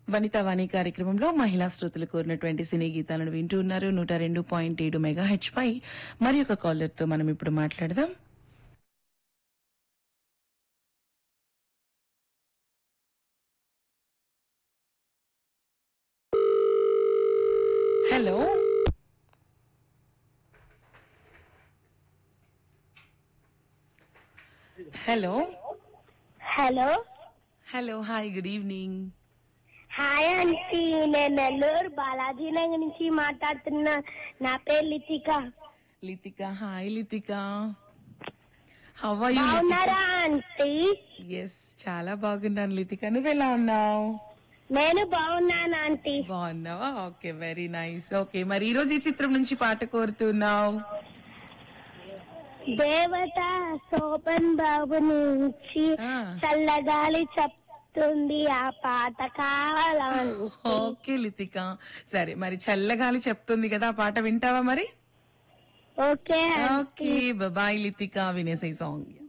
వనితా వాణి కార్యక్రమంలో మహిళా శ్రోతలు కోరినటువంటి సినీ గీతాలను వింటూ ఉన్నారు నూట రెండు పాయింట్ ఏడు మెగా హెచ్ పై మరి ఒక కాలర్ తో మనం ఇప్పుడు మాట్లాడదాం hello hello hello hello hi good evening hi aunty నేను నెల్లూరు బాలాజీ నగర్ నుంచి మాట్లాడుతున్నా నా పేరు Lithika Lithika hi Lithika how are you బాగున్నారా ఆంటీ ఎస్ చాలా బాగున్నాను లితిక నువ్వెలా ఉన్నావు నేను బాగున్నాను ఆంటీ బాగున్నావా ఓకే వెరీ నైస్ ఓకే మరి ఈ రోజు ఈ చిత్రం నుంచి పాట కోరుతున్నావు దేవత శోభన్ బాబు నుంచి ఆ. చల్లగాలి చెప్తుంది ఆ పాట కావాలని ఓకే లితిక సరే మరి చల్లగాలి చెప్తుంది కదా ఆ పాట వింటావా మరి ఓకే ఓకే బాయ్ లితిక వినేసే సాంగ్